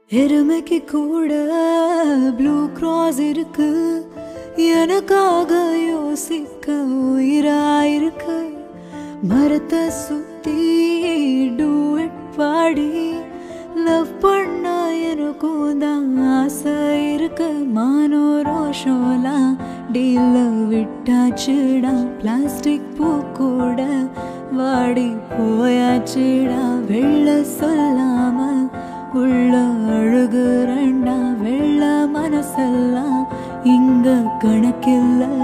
எருமைக்கு கூட blue cross இருக்கு எனக்காக யோசிக்க உயிராயிருக்கு மரத்தை சுத்தி டூட் பாடி லவ் பண்ண எனக்கும் தான் ஆசை இருக்கு மானோ ரோஷோலாம் டீல விட்டாச்சுடா பிளாஸ்டிக் பூ கூட வாடி போயாச்சுடா வெள்ள சொல்லாம உள்ள அழுகுறண்டா வெள்ள மனசெல்லாம் இங்க கணக்கில்ல